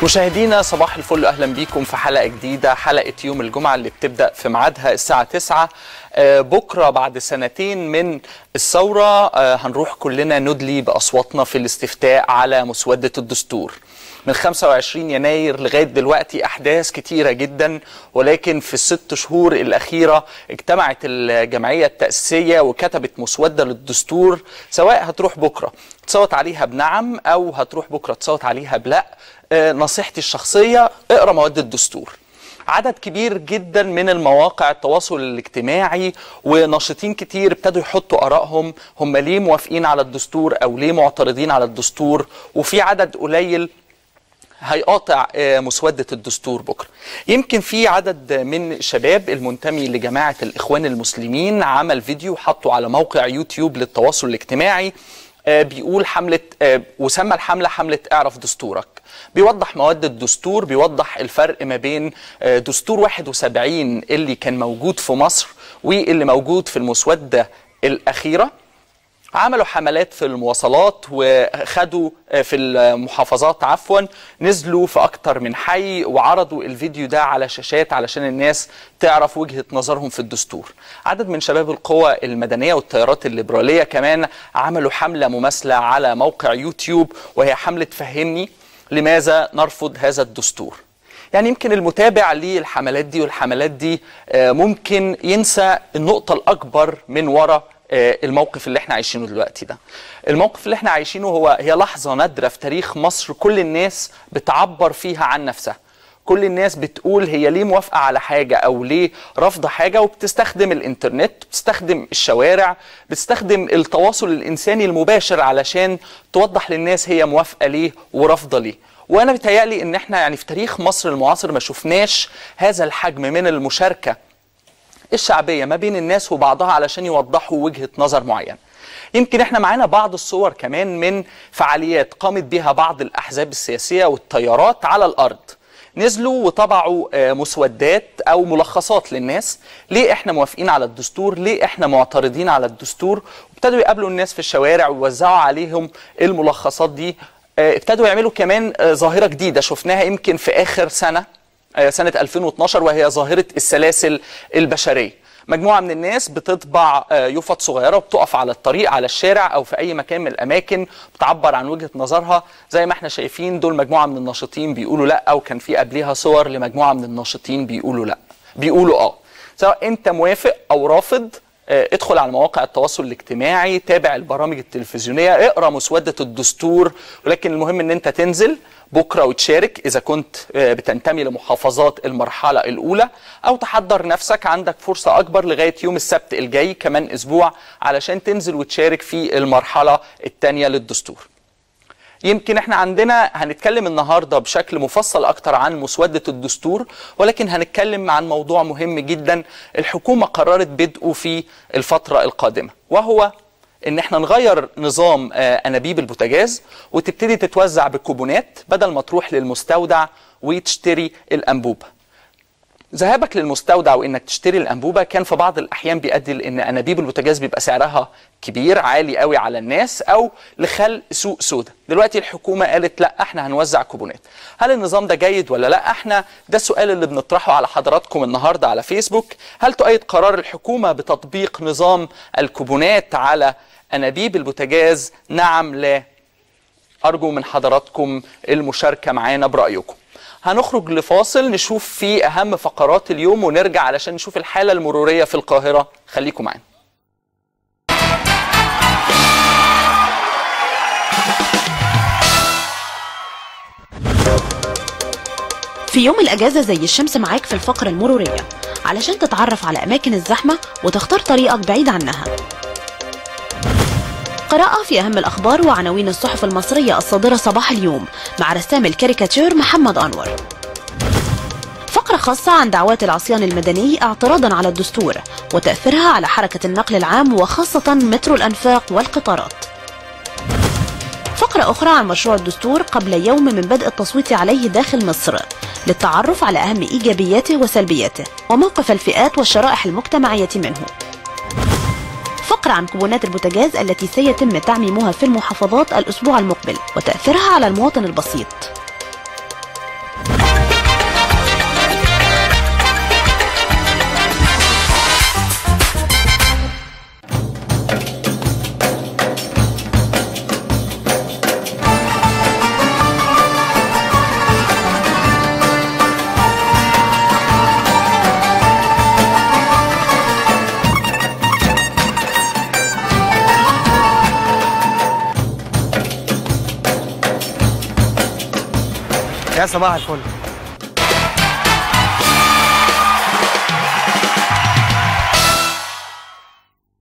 مشاهدينا صباح الفل اهلا بيكم في حلقه جديده حلقه يوم الجمعه اللي بتبدا في ميعادها الساعه 9 آه، بكره بعد سنتين من الثوره آه، هنروح كلنا ندلي باصواتنا في الاستفتاء على مسوده الدستور من 25 يناير لغايه دلوقتي احداث كتيره جدا ولكن في الست شهور الاخيره اجتمعت الجمعيه التاسيسيه وكتبت مسوده للدستور سواء هتروح بكره تصوت عليها بنعم او هتروح بكره تصوت عليها بلا آه، نصيحتي الشخصيه اقرا مواد الدستور عدد كبير جدا من المواقع التواصل الاجتماعي وناشطين كتير ابتدوا يحطوا ارائهم هم ليه موافقين على الدستور او ليه معترضين على الدستور وفي عدد قليل هيقاطع آه، مسودة الدستور بكرة يمكن في عدد من الشباب المنتمي لجماعة الإخوان المسلمين عمل فيديو حطه على موقع يوتيوب للتواصل الاجتماعي آه، بيقول حملة آه، وسمى الحملة حملة اعرف دستورك بيوضح مواد الدستور بيوضح الفرق ما بين آه، دستور 71 اللي كان موجود في مصر واللي موجود في المسودة الأخيرة عملوا حملات في المواصلات وخدوا في المحافظات عفوا نزلوا في اكتر من حي وعرضوا الفيديو ده على شاشات علشان الناس تعرف وجهة نظرهم في الدستور عدد من شباب القوى المدنية والتيارات الليبرالية كمان عملوا حملة مماثلة على موقع يوتيوب وهي حملة فهمني لماذا نرفض هذا الدستور يعني يمكن المتابع للحملات دي والحملات دي آه، ممكن ينسى النقطة الأكبر من وراء آه، الموقف اللي احنا عايشينه دلوقتي ده الموقف اللي احنا عايشينه هو هي لحظة نادرة في تاريخ مصر كل الناس بتعبر فيها عن نفسها كل الناس بتقول هي ليه موافقة على حاجة أو ليه رافضة حاجة وبتستخدم الإنترنت بتستخدم الشوارع بتستخدم التواصل الإنساني المباشر علشان توضح للناس هي موافقة ليه ورافضة ليه وأنا بيتهيألي إن إحنا يعني في تاريخ مصر المعاصر ما شفناش هذا الحجم من المشاركة الشعبية ما بين الناس وبعضها علشان يوضحوا وجهة نظر معينة يمكن احنا معانا بعض الصور كمان من فعاليات قامت بها بعض الأحزاب السياسية والتيارات على الأرض نزلوا وطبعوا آه، مسودات أو ملخصات للناس ليه احنا موافقين على الدستور ليه احنا معترضين على الدستور وابتدوا يقابلوا الناس في الشوارع ويوزعوا عليهم الملخصات دي آه، ابتدوا يعملوا كمان آه، ظاهرة جديدة شفناها يمكن في آخر سنة آه، سنة 2012 وهي ظاهرة السلاسل البشرية مجموعة من الناس بتطبع آه، يفط صغيرة وبتقف على الطريق على الشارع أو في أي مكان من الأماكن بتعبر عن وجهة نظرها زي ما احنا شايفين دول مجموعة من الناشطين بيقولوا لا أو كان في قبلها صور لمجموعة من الناشطين بيقولوا لا بيقولوا اه سواء أنت موافق أو رافض آه، ادخل على مواقع التواصل الاجتماعي تابع البرامج التلفزيونية اقرأ مسودة الدستور ولكن المهم ان انت تنزل بكرة وتشارك إذا كنت آه، بتنتمي لمحافظات المرحلة الأولى أو تحضر نفسك عندك فرصة أكبر لغاية يوم السبت الجاي كمان أسبوع علشان تنزل وتشارك في المرحلة الثانية للدستور يمكن احنا عندنا هنتكلم النهارده بشكل مفصل اكتر عن مسوده الدستور ولكن هنتكلم عن موضوع مهم جدا الحكومه قررت بدءه في الفتره القادمه وهو ان احنا نغير نظام آه، انابيب البوتاجاز وتبتدي تتوزع بالكوبونات بدل ما تروح للمستودع وتشتري الانبوبه ذهابك للمستودع وانك تشتري الانبوبه كان في بعض الاحيان بيؤدي لان انابيب البوتاجاز بيبقى سعرها كبير عالي قوي على الناس او لخلق سوق سودا دلوقتي الحكومه قالت لا احنا هنوزع كوبونات هل النظام ده جيد ولا لا احنا ده السؤال اللي بنطرحه على حضراتكم النهارده على فيسبوك هل تؤيد قرار الحكومه بتطبيق نظام الكوبونات على انابيب البوتاجاز نعم لا أرجو من حضراتكم المشاركة معانا برأيكم هنخرج لفاصل نشوف فيه أهم فقرات اليوم ونرجع علشان نشوف الحالة المرورية في القاهرة خليكم معانا في يوم الأجازة زي الشمس معاك في الفقرة المرورية علشان تتعرف على أماكن الزحمة وتختار طريقك بعيد عنها قراءة في أهم الأخبار وعناوين الصحف المصرية الصادرة صباح اليوم مع رسام الكاريكاتير محمد أنور فقرة خاصة عن دعوات العصيان المدني اعتراضا على الدستور وتأثيرها على حركة النقل العام وخاصة مترو الأنفاق والقطارات فقرة أخرى عن مشروع الدستور قبل يوم من بدء التصويت عليه داخل مصر للتعرف على أهم إيجابياته وسلبياته وموقف الفئات والشرائح المجتمعية منه فقرة عن كوبونات البوتاجاز التي سيتم تعميمها في المحافظات الأسبوع المقبل وتأثيرها على المواطن البسيط يا صباح الفل